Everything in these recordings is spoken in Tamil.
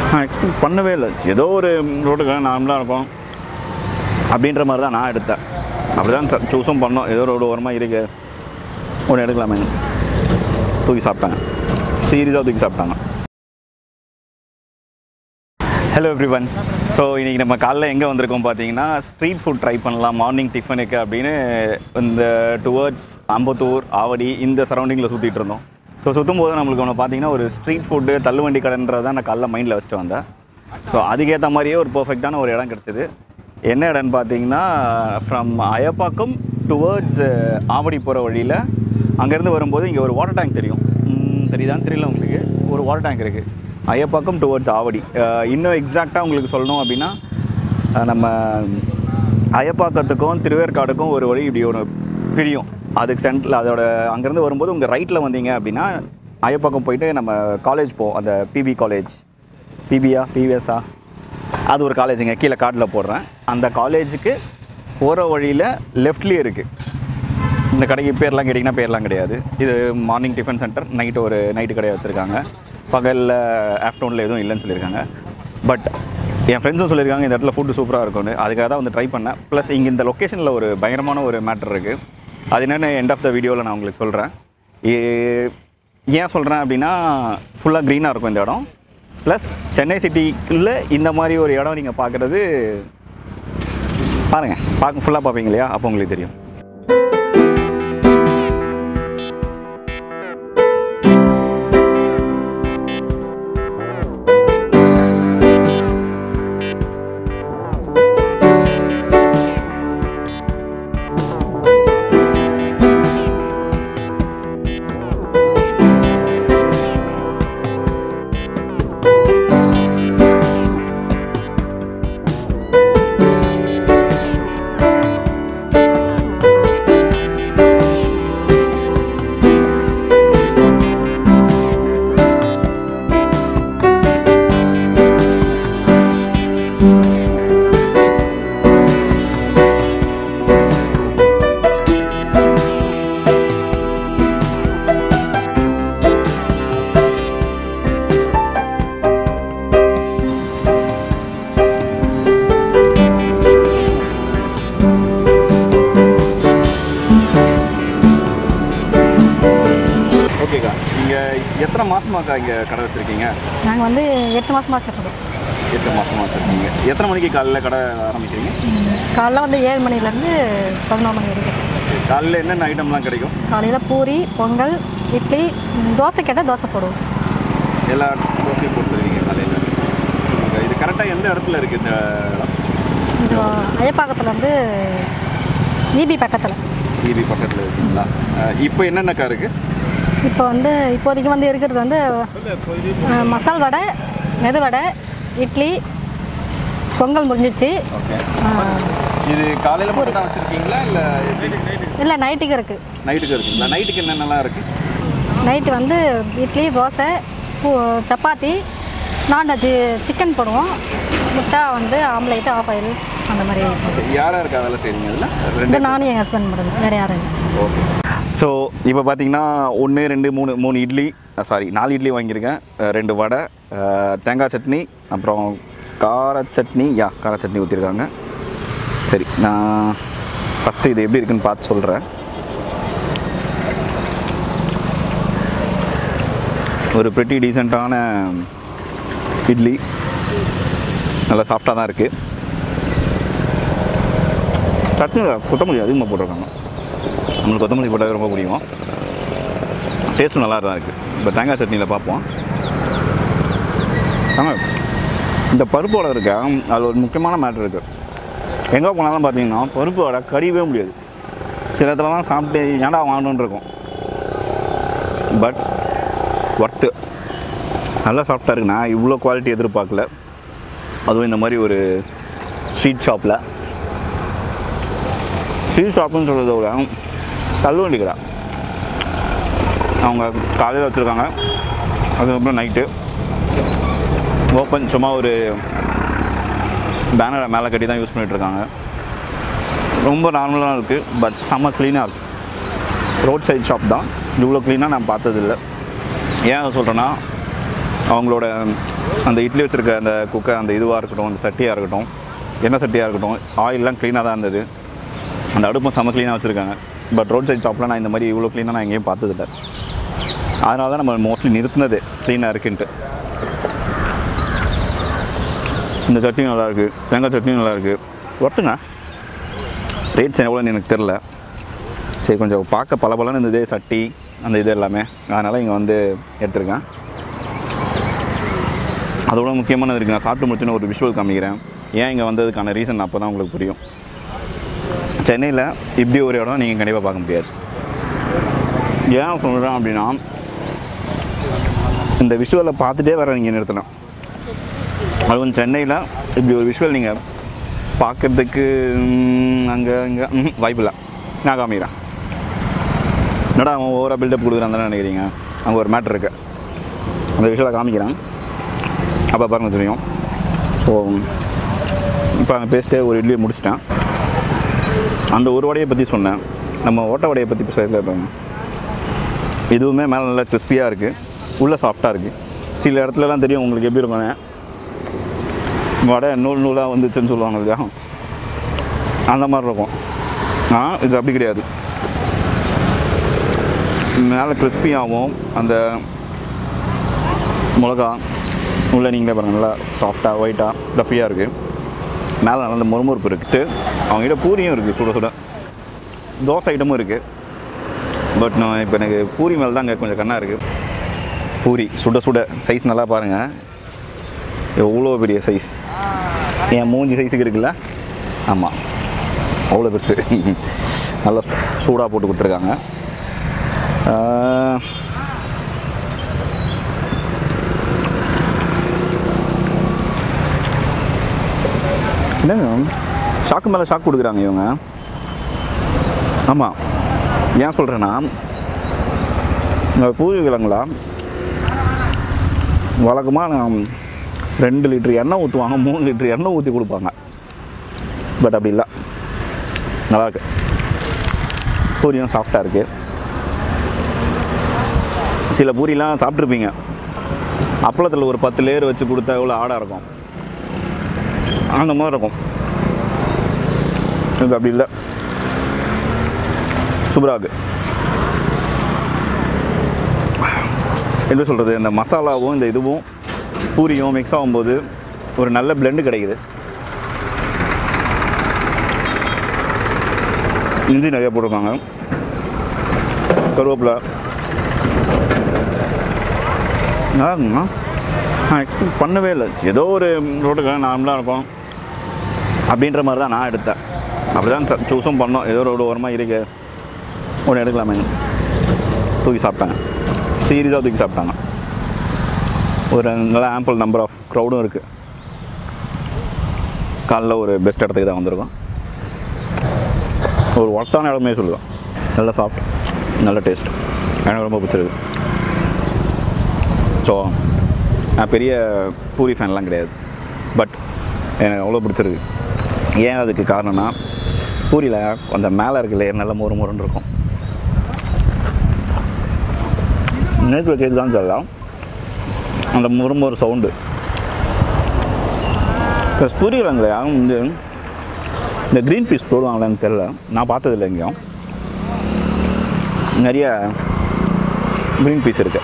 நான் எக்ஸ்பெக்ட் பண்ணவே இல்லை ஏதோ ஒரு ரோட்டுக்கு நார்மலாக இருக்கும் அப்படின்ற மாதிரி தான் நான் எடுத்தேன் அப்படி தான் சூஸும் பண்ணோம் ஏதோ ரோடு ஓரமாக இருக்கு ஒன்று எடுக்கலாமே தூக்கி சாப்பிட்டாங்க சீரியஸாக தூக்கி சாப்பிட்டாங்க ஹலோ எவ்ரி ஒன் ஸோ இன்றைக்கி நம்ம காலைல எங்கே வந்திருக்கோம் பார்த்தீங்கன்னா ஸ்ட்ரீட் ஃபுட் ட்ரை பண்ணலாம் மார்னிங் டிஃபனுக்கு அப்படின்னு இந்த டுவர்ட்ஸ் அம்பத்தூர் ஆவடி இந்த சரௌண்டிங்கில் சுற்றிட்டு இருந்தோம் ஸோ சுற்றும் போது நம்மளுக்கு ஒன்று பார்த்தீங்கன்னா ஒரு ஸ்ட்ரீட் ஃபுட்டு தள்ளுவண்டி கடைன்றதை நான் காலைல மைண்டில் வச்சுட்டு வந்தேன் ஸோ அதுக்கேற்ற மாதிரியே ஒரு பர்ஃபெக்டான ஒரு இடம் கிடச்சிது என்ன இடம்னு பார்த்தீங்கன்னா ஃப்ரம் அயப்பாக்கம் டுவர்ட்ஸ் ஆவடி போகிற வழியில் அங்கேருந்து வரும்போது இங்கே ஒரு வாட்டர் டேங்க் தெரியும் ம், தெரியுதான்னு தெரியல உங்களுக்கு ஒரு வாட்டர் டேங்க் இருக்குது ஐயப்பாக்கம் டுவர்ட்ஸ் ஆவடி அஹ் இன்னும் எக்ஸாக்டாக உங்களுக்கு சொல்லணும் அப்படின்னா அஹ் நம்ம ஐயப்பாக்கத்துக்கும் திருவேற்காடுக்கும் ஒரு வழி இப்படி ஒன்று பிரியும் அதுக்கு சென்டரில் அதோட அங்கேருந்து வரும்போது உங்கள் ரைட்டில் வந்தீங்க அப்படின்னா ஐயப்பாக்கம் போயிட்டு நம்ம காலேஜ் போவோம் அந்த பிபி காலேஜ் பிபியா பிவிஎஸ்ஆ அது ஒரு காலேஜுங்க கீழே கார்டில் போடுறேன் அந்த காலேஜுக்கு போகிற வழியில் லெஃப்ட்லேயே இருக்குது இந்த கடைக்கு பேர்லாம் கேட்டிங்கன்னா பேர்லாம் கிடையாது இது மார்னிங் டிஃபன் சென்டர் நைட்டு ஒரு நைட்டு கடையை வச்சுருக்காங்க பகலில் ஆஃப்டர்நூனில் எதுவும் இல்லைன்னு சொல்லியிருக்காங்க பட் என் ஃப்ரெண்ட்ஸும் சொல்லியிருக்காங்க இந்த இடத்துல ஃபுட்டு சூப்பராக இருக்கும்னு அதுக்காக தான் வந்து ட்ரை பண்ணேன் ப்ளஸ் இங்கே இந்த லொக்கேஷனில் ஒரு பயங்கரமான ஒரு மேட்டர் இருக்குது அது என்னென்னு எண்ட் ஆஃப் த வீடியோவில் நான் உங்களுக்கு சொல்கிறேன் ஏன் சொல்கிறேன் அப்படின்னா ஃபுல்லாக க்ரீனாக இருக்கும் இந்த இடம் ப்ளஸ் சென்னை சிட்டிக்குள்ளே இந்த மாதிரி ஒரு இடம் நீங்கள் பார்க்குறது பாருங்கள் பார்க்க ஃபுல்லாக பார்ப்பீங்க இல்லையா அப்போ உங்களுக்கு தெரியும் ஓகேக்கா நீங்கள் எத்தனை மாதமாக்கா இங்கே கடை வச்சுருக்கீங்க நாங்கள் வந்து எட்டு மாதமாக வச்சுருக்கோம் எட்டு மாதமாக வச்சுருக்கீங்க எத்தனை மணிக்கு காலையில் கடை ஆரம்பிக்கிறீங்க காலைல வந்து ஏழு மணிலேருந்து பதினோரு மணி வரைக்கும் காலையில் என்னென்ன ஐட்டம்லாம் கிடைக்கும் காலையில் பூரி பொங்கல் இட்லி ம், தோசை கேட்டால் தோசை போடுவோம் எல்லா தோசையும் போட்டுருவீங்க காலையில் ஓகே இது கரெக்டாக எந்த இடத்துல இருக்குது இந்த இடம் இது அயப்பாக்கத்தில் வந்து ஈபி பக்கத்தில் டிவி பக்கத்தில் இருக்குங்களா இப்போ என்னென்னக்கா இருக்குது இப்போ வந்து இப்போதைக்கு வந்து இருக்கிறது வந்து அஹ், மசால் வடை மெது வடை இட்லி பொங்கல் முடிஞ்சிச்சு ஓகே இது காலையில் மட்டும் தான் வச்சுருக்கீங்களா இல்லை இல்லை நைட்டுக்கு இருக்குது நைட்டுக்கு இருக்குங்களா நைட்டுக்கு என்னென்னலாம் இருக்குது நைட்டு வந்து இட்லி தோசை பூ சப்பாத்தி நான்வெஜ் சிக்கன் போடுவோம் முட்டை வந்து ஆம்லேட்டு ஆஃப் ஆயில் அந்த மாதிரி யார் யாருக்கா வேலை செய்கிறீங்க அதில் ரெண்டு இது நானும் என் ஹஸ்பண்ட் மட்டும் வேறு யாரும் இல்லை ஓகே ஸோ இப்போ பார்த்தீங்கன்னா ஒன்று ரெண்டு மூணு மூணு இட்லி சாரி நாலு இட்லி வாங்கியிருக்கேன் அஹ் ரெண்டு வடை அஹ் தேங்காய் சட்னி அப்புறம் கார சட்னி யா கார சட்னி ஊற்றிருக்காங்க சரி நான் ஃபஸ்ட்டு இது எப்படி இருக்குன்னு பார்த்து சொல்கிறேன் ஒரு pretty டீசெண்டான இட்லி நல்லா சாஃப்டாக தான் இருக்குது சட்னி கொத்தமல்லி அதிகமாக போட்டிருக்காங்க நம்மளுக்கு கொத்தமல்லி போட்டால் ரொம்ப பிடிக்கும் டேஸ்ட்டும் நல்லா தான் இருக்குது இப்போ தேங்காய் சட்னியில் பார்ப்போம் ஆமாம் இந்த பருப்பு வடை இருக்க அதில் ஒரு முக்கியமான மேட்ரு இருக்குது எங்கே போனாலும் பார்த்தீங்கன்னா பருப்பு வடை கடியவே முடியாது சில இடத்துலலாம் சாப்பிட்டு ஏன்டா வாங்கணுன்னு இருக்கும் பட் ஒர்த்து நல்லா சாஃப்டாக இருக்கு நான் இவ்வளோ குவாலிட்டி எதிர்பார்க்கல அதுவும் இந்த மாதிரி ஒரு ஸ்ட்ரீட் ஷாப்பில் ஸ்ட்ரீட் ஷாப்புன்னு சொல்கிறத விட தள்ளுவண்டி கடை அவங்க காலையில் வச்சுருக்காங்க அதுக்கப்புறம் நைட்டு ஓப்பன் சும்மா ஒரு பேனரை மேலே கட்டி தான் யூஸ் பண்ணிகிட்ருக்காங்க ரொம்ப நார்மலாக இருக்குது பட் செம்ம க்ளீனாக இருக்குது ரோட் சைட் ஷாப் தான் இவ்வளோ க்ளீனாக நான் பார்த்ததில்ல ஏன் அதை சொல்கிறேன்னா அவங்களோட அந்த இட்லி வச்சுருக்க அந்த குக்கை அந்த இதுவாக இருக்கட்டும் அந்த சட்டியாக இருக்கட்டும் எண்ணெய் சட்டியாக இருக்கட்டும் ஆயிலெலாம் க்ளீனாக தான் இருந்தது அந்த அடுப்பும் செம்ம க்ளீனாக வச்சுருக்காங்க பட் ரோட் சைட் ஷாப்பில் நான் இந்த மாதிரி இவ்வளோ க்ளீனாக நான் எங்கேயும் பார்த்ததில்ல அதனால தான் நம்ம மோஸ்ட்லி நிறுத்தினது க்ளீனாக இருக்குன்ட்டு இந்த சட்னி நல்லாயிருக்கு தேங்காய் சட்னி நல்லாயிருக்கு ஒர்த்துங்க ரேட்ஸ் எவ்வளோன்னு எனக்கு தெரில சரி கொஞ்சம் பார்க்க பல இருந்தது சட்டி அந்த இது எல்லாமே அதனால் இங்கே வந்து எடுத்திருக்கேன் அதோட முக்கியமானது இருக்குது நான் சாப்பிட்டு முடிச்சுன்னு ஒரு விஷுவல் காமிக்கிறேன் ஏன் இங்கே வந்ததுக்கான ரீசன் அப்போ தான் உங்களுக்கு புரியும் சென்னையில் இப்படி ஒரு இடம் நீங்கள் கண்டிப்பாக பார்க்க முடியாது ஏன் சொல்கிறேன் அப்படின்னா இந்த விஷுவலை பார்த்துட்டே வர நீங்கள் நிறுத்தலாம் அதுவும் சென்னையில் இப்படி ஒரு விஷுவல் நீங்கள் பார்க்குறதுக்கு அங்கே அங்கே வாய்ப்பில்லை நான் காமிக்கிறேன் என்னடா அவன் ஓவராக பில்டப் கொடுக்குறான் தானே நினைக்கிறீங்க அங்கே ஒரு மேட்ரு இருக்குது அந்த விஷுவலை காமிக்கிறேன் அப்போ பாருங்க தெரியும் ஸோ இப்போ அங்கே பேசிட்டே ஒரு இட்லியை முடிச்சிட்டேன் அந்த ஒரு வடையை பற்றி சொன்னேன் நம்ம ஓட்ட வடையை பற்றி பேசல பாருங்க இதுவுமே மேலே நல்லா கிறிஸ்பியாக இருக்குது உள்ளே சாஃப்டாக இருக்குது சில இடத்துலலாம் தெரியும் உங்களுக்கு எப்படி இருக்கும் வடை நூல் நூலாக வந்துச்சுன்னு சொல்லுவாங்க இல்லையா அந்த மாதிரி இருக்கும் ஆ இது அப்படி கிடையாது மேலே கிறிஸ்பியாகவும் அந்த மிளகா உள்ளே நீங்களே பாருங்கள் நல்லா சாஃப்டாக ஒயிட்டாக டஃபியாக இருக்குது மேலே நல்லா அந்த முறுமுறுப்பு இருக்குது அவங்ககிட்ட பூரியும் இருக்குது சுட சுட தோசை ஐட்டமும் இருக்குது பட் நான் இப்போ எனக்கு பூரி மேலே தான் அங்கே கொஞ்சம் கண்ணாக இருக்குது பூரி சுட சுட சைஸ் நல்லா பாருங்கள் எவ்வளோ பெரிய சைஸ் என் மூஞ்சி சைஸுக்கு இருக்குல்ல ஆமாம் அவ்வளோ பெருசு நல்லா சூடாக போட்டு கொடுத்துருக்காங்க ஆஹ், என்னங்க ஷாக்கு மேலே ஷாக் கொடுக்குறாங்க இவங்க ஆமாம் ஏன் சொல்கிறேன்னா இந்த பூரி கிழங்குல வழக்கமாக நான் ரெண்டு லிட்டர் எண்ணெய் ஊற்றுவாங்க மூணு லிட்டர் எண்ணெய் ஊற்றி கொடுப்பாங்க பட் அப்படி இல்லை நல்லாயிருக்கு பூரியும் சாஃப்டாக இருக்குது சில பூரிலாம் சாப்பிட்ருப்பீங்க அப்பளத்தில் ஒரு பத்து லேயர் வச்சு கொடுத்தா எவ்வளோ ஆடாக இருக்கும் அந்த மாதிரி இருக்கும் இது அப்படி இல்லை சூப்பராக இருக்கு எப்படி சொல்கிறது இந்த மசாலாவும் இந்த இதுவும் பூரியும் மிக்ஸ் ஆகும்போது ஒரு நல்ல blend கிடைக்குது இஞ்சி நிறைய போட்டிருக்காங்க கருவேப்பிலை நல்லா இருக்குங்கண்ணா நான் எக்ஸ்பெக்ட் பண்ணவே இல்லை ஏதோ ஒரு ரோட்டுக்கு நார்மலாக இருக்கும் அப்படின்ற மாதிரி தான் நான் எடுத்தேன் அப்படி தான் சூஸும் பண்ணோம் ஏதோ ரோடு ஓரமாக இருக்கு ஒன்று எடுக்கலாமே தூக்கி சாப்பிட்டாங்க சீரியஸாக தூக்கி சாப்பிட்டாங்க ஒரு நல்ல ஆம்பிள் நம்பர் ஆஃப் க்ரௌடும் இருக்குது காலைல ஒரு பெஸ்ட் இடத்துக்கு தான் வந்திருக்கோம் ஒரு ஒர்த்தான இடமே சொல்லுவேன் நல்ல சாஃப்ட் நல்ல டேஸ்ட் எனக்கு ரொம்ப பிடிச்சிருக்கு ஸோ நான் பெரிய பூரி ஃபேன்லாம் கிடையாது பட் எனக்கு அவ்வளோ பிடிச்சிருக்கு ஏன் அதுக்கு காரணம்னா பூரியில் அந்த மேலே இருக்க லேயர் நல்ல மொறு மொறுன்னு இருக்கும் நேற்று கேக் தான் சொல்லலாம் அந்த முறுமுறு சவுண்டு ப்ளஸ் பூரி கிழங்குல வந்து இந்த க்ரீன் பீஸ் போடுவாங்களான்னு தெரில நான் பார்த்ததில்ல எங்கேயும் நிறைய க்ரீன் பீஸ் இருக்குது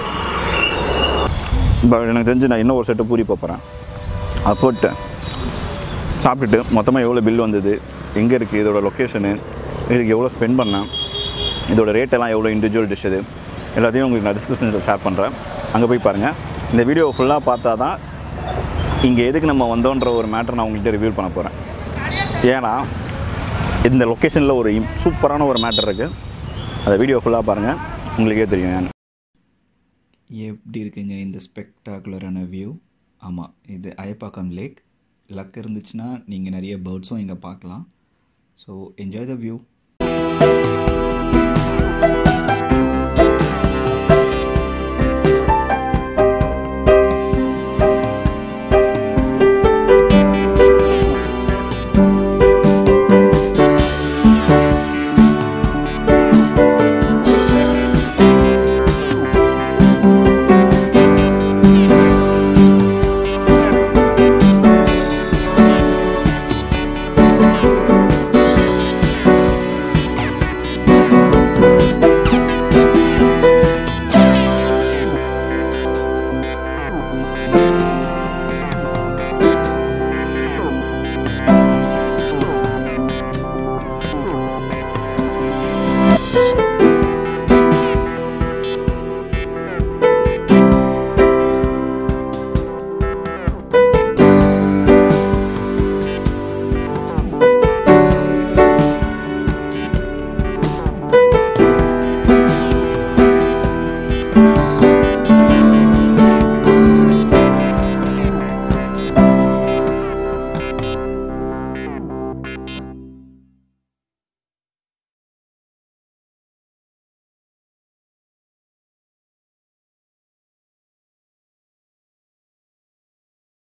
பட் எனக்கு தெரிஞ்சு நான் இன்னும் ஒரு செட்டு பூரி போகிறேன் அதை போட்டு சாப்பிட்டுட்டு மொத்தமாக எவ்வளோ பில் வந்தது எங்கே இருக்குது இதோட லொக்கேஷனு இதுக்கு எவ்வளோ ஸ்பெண்ட் பண்ணேன் இதோட ரேட்டெல்லாம் எவ்வளோ இண்டிவிஜுவல் டிஷ் இது எல்லாத்தையும் உங்களுக்கு நான் டிஸ்கிரிப்ஷனில் ஷேர் பண்ணுறேன் அங்கே போய் பாருங்கள் இந்த வீடியோ ஃபுல்லாக பார்த்தா தான் இங்கே எதுக்கு நம்ம வந்தோன்ற ஒரு மேட்டர் நான் உங்கள்கிட்ட ரிவ்யூ பண்ண போகிறேன் ஏன்னா இந்த லொக்கேஷனில் ஒரு இம்- சூப்பரான ஒரு மேட்டர் இருக்குது அந்த வீடியோ ஃபுல்லாக பாருங்கள் உங்களுக்கே தெரியும் ஏன்னு எப்படி இருக்குங்க இந்த ஸ்பெக்டாகுலரான வியூ ஆமாம் இது அயப்பாக்கம் லேக் லக் இருந்துச்சுன்னா நீங்கள் நிறைய பேர்ட்ஸும் இங்கே பார்க்கலாம் ஸோ என்ஜாய் த வியூ